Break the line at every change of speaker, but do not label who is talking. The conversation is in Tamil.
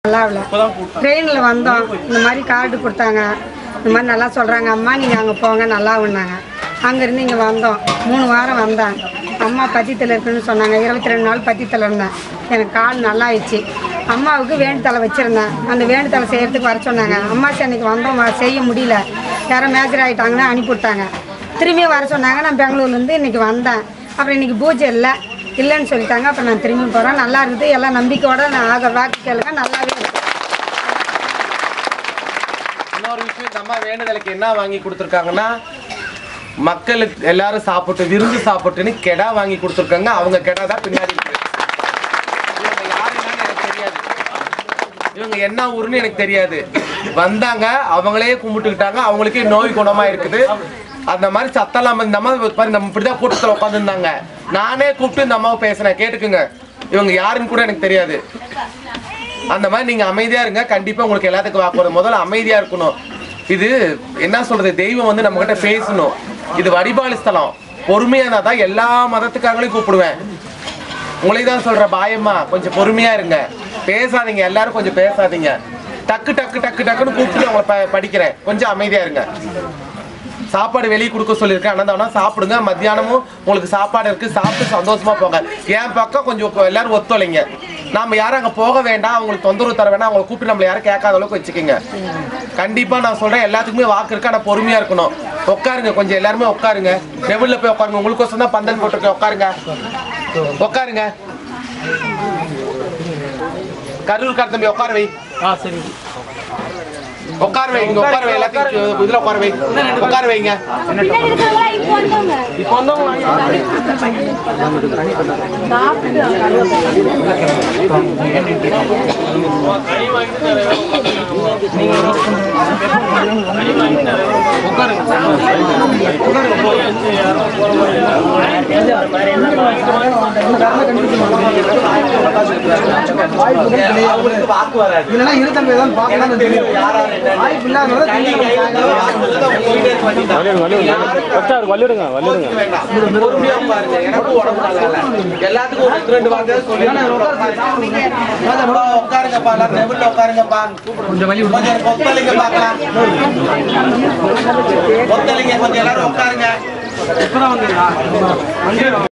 நல்லா இல்லை ட்ரெயினில் வந்தோம் இந்த மாதிரி கார்டு கொடுத்தாங்க இந்த மாதிரி நல்லா சொல்கிறாங்க அம்மா நீங்கள் அங்கே போங்க நல்லா உண்ணாங்க அங்கேருந்து இங்கே வந்தோம் மூணு வாரம் வந்தேன் அம்மா பத்தியத்தில் இருக்குன்னு சொன்னாங்க இருபத்தி ரெண்டு நாள் பத்தியத்தில் இருந்தேன் எனக்கு கால் நல்லா ஆயிடுச்சு அம்மாவுக்கு வேண்டுதலை வச்சுருந்தேன் அந்த வேண்டுதலை செய்கிறதுக்கு வர சொன்னாங்க அம்மா அன்னைக்கு வந்தோம் வ- செய்ய முடியல யாரோ மேஜர் ஆகிட்டாங்கன்னு அனுப்பிவிட்டாங்க திரும்பி வர சொன்னாங்க நான் பெங்களூர்லேருந்து இன்றைக்கி வந்தேன் அப்புறம் இன்றைக்கி பூஜை இல்லை இல்லைன்னு சொல்லிட்டாங்க அப்புறம் நான் திரும்பி போகிறேன் நல்லா இருக்குது எல்லாம் நம்பிக்கையோட நான் ஆக வாக்கு கேளுங்க நல்லாவே இருக்கு
இன்னொரு விஷயம் இந்த அம்மா வேண்டுதலுக்கு என்ன வாங்கி கொடுத்துருக்காங்கன்னா மக்களுக்கு எல்லாரும் சாப்பிட்டு விருந்து சாப்பிட்டுன்னு கெடா வாங்கி கொடுத்துருக்காங்க அவங்க கெடா தான் பின்னாடி இருக்கு இவங்க யாருன்னு எனக்கு தெரியாது இவங்க என்ன ஊருன்னு எனக்கு தெரியாது வந்தாங்க அவங்களே கும்பிட்டுக்கிட்டாங்க அவங்களுக்கே நோய் குணமா இருக்குது அந்த மாதிரி சத்தம் இந்த அம்மா பாரு நம்ம இப்படிதான் கூட்டத்தில் உட்காந்துருந்தாங்க நானே கூப்பிட்டு இந்த அம்மாவை பேசுனேன் கேட்டுக்குங்க இவங்க யாருன்னு கூட எனக்கு தெரியாது அந்த மாதிரி நீங்க அமைதியா இருங்க கண்டிப்பா உங்களுக்கு எல்லாத்துக்கும் வாக்கு முதல்ல அமைதியா இருக்கணும் இது என்ன சொல்றது தெய்வம் வந்து நம்ம கிட்ட பேசணும் இது வழிபாடு ஸ்தலம் பொறுமையா இருந்தா தான் எல்லா மதத்துக்காரங்களையும் கூப்பிடுவேன் உங்களை தான் சொல்ற பாயம்மா கொஞ்சம் பொறுமையா இருங்க பேசாதீங்க எல்லாரும் கொஞ்சம் பேசாதீங்க டக்கு டக்கு டக்கு டக்குன்னு கூப்பிட்டு அவங்கள ப- படிக்கிறேன் கொஞ்சம் அமைதியா இருங்க சாப்பாடு வெளியே கொடுக்க சொல்லியிருக்கேன் அனந்தவனா சாப்பிடுங்க மத்தியானமும் உங்களுக்கு சாப்பாடு இருக்கு சாப்பிட்டு சந்தோஷமா போங்க என் பக்கம் கொஞ்சம் கொ- எல்லாரும் ஒத்துழைங்க நாம யாரும் அங்க போக வேண்டாம் அவங்களுக்கு தொந்தரவு தர வேண்டாம் அவங்களை கூப்பிட்டு நம்மள யாரும் கேட்காத அளவுக்கு வச்சுக்கோங்க கண்டிப்பா நான் சொல்றேன் எல்லாத்துக்குமே வாக்கு இருக்கு ஆனா பொறுமையா இருக்கணும் உட்காருங்க கொஞ்சம் எல்லாருமே உட்காருங்க நெவில்ல போய் உட்காருங்க உங்களுக்கோசம் தான் பந்தல் போட்டிருக்கேன் உட்காருங்க உட்காருங்க கரூர் கார் தம்பி உட்கார வை உட்கார வை இங்க உட்கார வை எல்லாத்தையும் இதுல உட்கார வை உட்கார வைங்க இப்போ வந்தவங்க
இல்லைன்னா இரு தம்பி ஏதாவது பார்க்கலாம் தெரியும் வாய்ப்பு இல்லாதனால
பொறுமையா பாருங்க எனக்கும் உடம்பு நல்லா இல்ல எல்லாத்துக்கும் ஒரு ரெண்டு ரெண்டு வார்த்தை சொல்லி உட்காருங்கப்பா எல்லாரும் நெபிள்ல உட்காருங்கப்பா கொஞ்சம் வலி கொஞ்சம் கொத்தளிங்க பார்க்கலாம் கொத்தளிங்க கொஞ்சம் எல்லாரும் உட்காருங்க